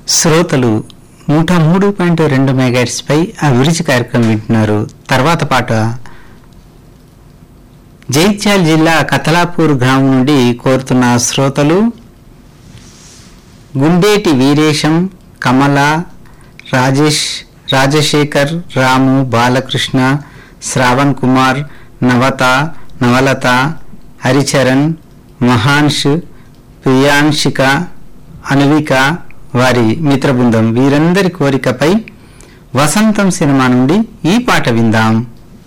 శ్రోతలు నూట మూడు పాయింట్ రెండు మెగాట్స్ పై అభిరుచి కార్యక్రమం వింటున్నారు తర్వాత పాట జైత్యాల జిల్లా కతలాపూర్ గ్రామం నుండి కోరుతున్న శ్రోతలు గుండేటి వీరేశం కమల రాజేష్ రాజశేఖర్ రాము బాలకృష్ణ శ్రావణ్ కుమార్ నవత నవలత హరిచరణ్ మహాన్ష్ ప్రియాంశిక అన్విక వారి మిత్రబృందం వీరందరి కోరికపై వసంతం సినిమా నుండి ఈ పాట విందాం